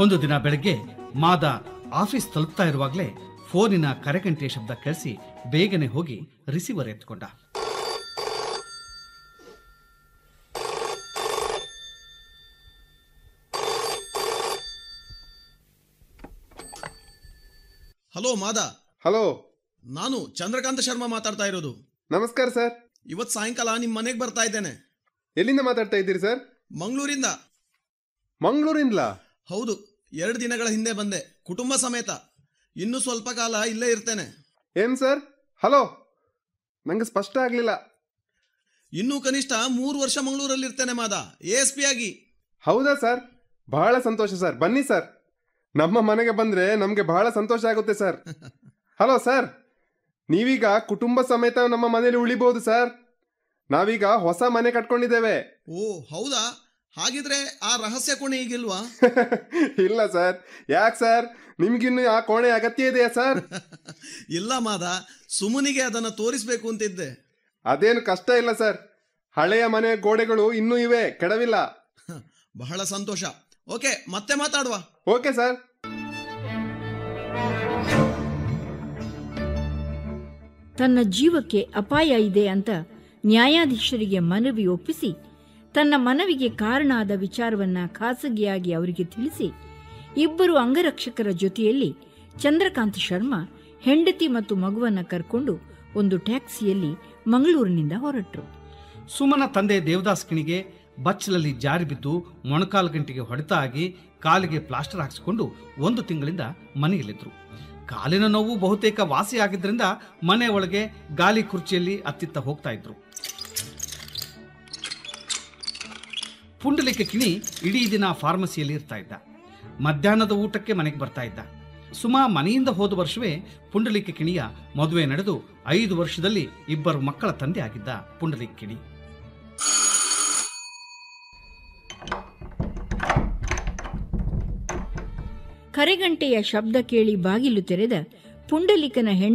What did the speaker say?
ಒಂದು ದಿನ ಬೆಳಗ್ಗೆ ಮಾದ ಆಫೀಸ್ ತಲುಪ್ತಾ ಇರುವಾಗಲೇ ಫೋನಿನ ಕರೆಗಂಟೆ ಶಬ್ದ ಕೇಳಿಸಿ ಬೇಗನೆ ಹೋಗಿ ರಿಸೀವರ್ ಎತ್ಕೊಂಡ ಹಲೋ ಮಾದ ಹಲೋ ನಾನು ಚಂದ್ರಕಾಂತ ಶರ್ಮಾ ಮಾತಾಡ್ತಾ ಇರೋದು ನಮಸ್ಕಾರ ಸರ್ ಇವತ್ ಸಾಯಂಕಾಲ ನಿಮ್ ಮನೆಗೆ ಬರ್ತಾ ಇದ್ದೇನೆ ಎಲ್ಲಿಂದ ಮಾತಾಡ್ತಾ ಇದ್ದೀರಿ ಸರ್ ಮಂಗಳೂರಿಂದ ಮಂಗಳೂರಿಂದಲಾ ಹೌದು ಎರಡು ದಿನಗಳ ಹಿಂದೆ ಬಂದೆ ಕುಟುಂಬ ಸಮೇತ ಇನ್ನು ಸ್ವಲ್ಪ ಕಾಲ ಇಲ್ಲೇ ಇರ್ತೇನೆ ಏನ್ ಸರ್ ಹಲೋ ನಂಗೆ ಸ್ಪಷ್ಟ ಆಗ್ಲಿಲ್ಲ ಇನ್ನೂ ಕನಿಷ್ಠ ಮೂರು ವರ್ಷ ಮಂಗಳೂರಲ್ಲಿ ಇರ್ತೇನೆ ಮಾದ ಎ ಎಸ್ ಪಿ ಆಗಿ ಹೌದಾ ಸರ್ ಬಹಳ ಸಂತೋಷ ಸರ್ ಬನ್ನಿ ಸರ್ ನಮ್ಮ ಮನೆಗೆ ಬಂದ್ರೆ ನಮ್ಗೆ ಬಹಳ ಸಂತೋಷ ಆಗುತ್ತೆ ಸರ್ ಹಲೋ ಸರ್ ನೀವೀಗ ಕುಟುಂಬ ಸಮೇತ ನಮ್ಮ ಮನೇಲಿ ಉಳಿಬಹುದು ಸರ್ ನಾವೀಗ ಹೊಸ ಮನೆ ಕಟ್ಕೊಂಡಿದ್ದೇವೆ ಓ ಹೌದಾ ಹಾಗಿದ್ರೆ ಆ ರಹಸ್ಯ ಕೋಣೆ ಈಗಿಲ್ವಾ ಇಲ್ಲ ಸರ್ ಯಾಕೆ ಸರ್ ನಿಮ್ಗಿನ್ನು ಆ ಕೋಣೆ ಅಗತ್ಯ ಇದೆಯಾ ಸರ್ ಇಲ್ಲ ಮಾದ ಸುಮನಿಗೆ ಅದನ್ನ ತೋರಿಸ್ಬೇಕು ಅಂತಿದ್ದೆ ಅದೇನು ಕಷ್ಟ ಇಲ್ಲ ಸರ್ ಹಳೆಯ ಮನೆ ಗೋಡೆಗಳು ಇನ್ನೂ ಇವೆ ಕೆಡವಿಲ್ಲ ಬಹಳ ಸಂತೋಷ ಓಕೆ ಮತ್ತೆ ಮಾತಾಡುವ ಓಕೆ ಸರ್ ತನ್ನ ಜೀವಕ್ಕೆ ಅಪಾಯ ಇದೆ ಅಂತ ನ್ಯಾಯಾಧೀಶರಿಗೆ ಮನವಿ ಒಪ್ಪಿಸಿ ತನ್ನ ಮನವಿಗೆ ಕಾರಣ ಆದ ವಿಚಾರವನ್ನ ಖಾಸಗಿಯಾಗಿ ಅವರಿಗೆ ತಿಳಿಸಿ ಇಬ್ಬರು ಅಂಗರಕ್ಷಕರ ಜೊತೆಯಲ್ಲಿ ಚಂದ್ರಕಾಂತ್ ಶರ್ಮಾ ಹೆಂಡತಿ ಮತ್ತು ಮಗುವನ್ನ ಕರ್ಕೊಂಡು ಒಂದು ಟ್ಯಾಕ್ಸಿಯಲ್ಲಿ ಮಂಗಳೂರಿನಿಂದ ಹೊರಟರು ಸುಮನ ತಂದೆ ದೇವದಾಸ್ ಕಿಣಿಗೆ ಬಚ್ಚಲಲ್ಲಿ ಜಾರಿ ಬಿದ್ದು ಮೊಣಕಾಲು ಗಂಟೆಗೆ ಹೊಡೆತ ಆಗಿ ಕಾಲಿಗೆ ಪ್ಲಾಸ್ಟರ್ ಹಾಕಿಸಿಕೊಂಡು ಒಂದು ತಿಂಗಳಿಂದ ಮನೆಯಲ್ಲಿದ್ದರು ಕಾಲಿನ ನೋವು ಬಹುತೇಕ ವಾಸಿ ಆಗಿದ್ರಿಂದ ಮನೆ ಒಳಗೆ ಗಾಲಿ ಕುರ್ಚಿಯಲ್ಲಿ ಅತ್ತಿತ್ತ ಹೋಗ್ತಾ ಇದ್ರು ಪುಂಡಲಿಕ ಕಿಣಿ ಇಡೀ ದಿನ ಫಾರ್ಮಸಿಯಲ್ಲಿ ಇರ್ತಾ ಇದ್ದ ಮಧ್ಯಾಹ್ನದ ಊಟಕ್ಕೆ ಮನೆಗೆ ಬರ್ತಾ ಇದ್ದ ಸುಮಾ ಮನೆಯಿಂದ ಹೋದ ವರ್ಷವೇ ಪುಂಡಲಿಕ ಕಿಣಿಯ ಮದುವೆ ನಡೆದು ಐದು ವರ್ಷದಲ್ಲಿ ಇಬ್ಬರು ಮಕ್ಕಳ ತಂದೆ ಆಗಿದ್ದ ಪುಂಡಲಿಕ ಕಿಣಿ ಕರೆಗಂಟೆಯ ಶಬ್ದ ಕೇಳಿ ಬಾಗಿಲು ತೆರೆದ ಪುಂಡಲಿಕನ ಹೆಂಡ